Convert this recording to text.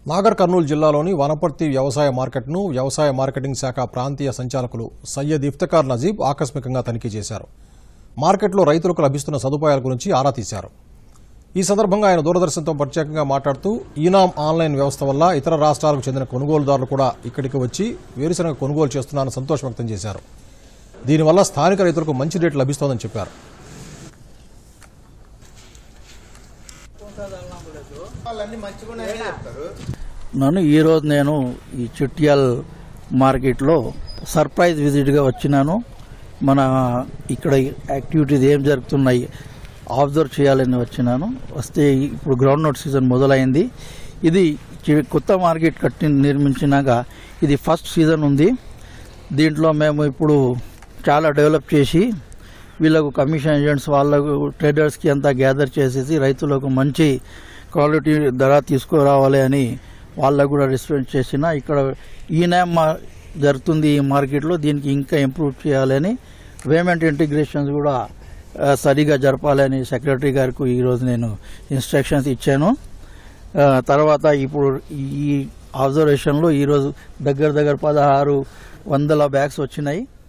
నాగర్ కర్నూలు జిల్లాలోని వనపర్తి వ్యవసాయ మార్కెట్ను వ్యవసాయ మార్కెటింగ్ శాఖ ప్రాంతీయ సంచాలకులు సయ్యద్ ఇఫ్తకార్ నజీబ్ ఆకస్మికంగా తనిఖీ చేశారు మార్కెట్లో రైతులకు లభిస్తున్న సదుపాయాల గురించి ఆరా తీశారు ఈ సందర్భంగా ఆయన దూరదర్శన్తో ప్రత్యేకంగా మాట్లాడుతూ ఈనాం ఆన్లైన్ వ్యవస్థ వల్ల ఇతర రాష్ట్రాలకు చెందిన కొనుగోలుదారులు కూడా ఇక్కడికి వచ్చి వేరుశనగ కొనుగోలు చేస్తున్నారని సంతోషం వ్యక్తం చేశారు దీనివల్ల స్థానిక రైతులకు మంచి రేటు లభిస్తోందని చెప్పారు నన్ను ఈరోజు నేను ఈ చిట్యాల్ మార్కెట్లో సర్ప్రైజ్ విజిట్గా వచ్చినాను మన ఇక్కడ యాక్టివిటీస్ ఏం జరుగుతున్నాయి అబ్జర్వ్ చేయాలని వచ్చినాను వస్తే ఇప్పుడు గ్రౌండ్ నోట్ సీజన్ మొదలైంది ఇది చి- కొత్త మార్కెట్ కట్టి నిర్మించినాక ఇది ఫస్ట్ సీజన్ ఉంది దీంట్లో మేము ఇప్పుడు చాలా డెవలప్ చేసి వీళ్ళకు కమిషన్ ఏజెంట్స్ వాళ్ళకు ట్రేడర్స్కి అంతా గ్యాదర్ చేసేసి రైతులకు మంచి క్వాలిటీ ధర తీసుకురావాలి అని వాళ్ళకు కూడా రెస్పాన్స్ చేసిన ఇక్కడ ఈయన మా జరుగుతుంది ఈ మార్కెట్లో దీనికి ఇంకా ఇంప్రూవ్ చేయాలని పేమెంట్ ఇంటిగ్రేషన్స్ కూడా ఆ, సరిగా జరపాలని సెక్రటరీ గారికి ఈరోజు నేను ఇన్స్ట్రక్షన్స్ ఇచ్చాను ఆ, తర్వాత ఇప్పుడు ఈ అబ్జర్వేషన్లో ఈరోజు దగ్గర దగ్గర పదహారు వందల బ్యాగ్స్ వచ్చినాయి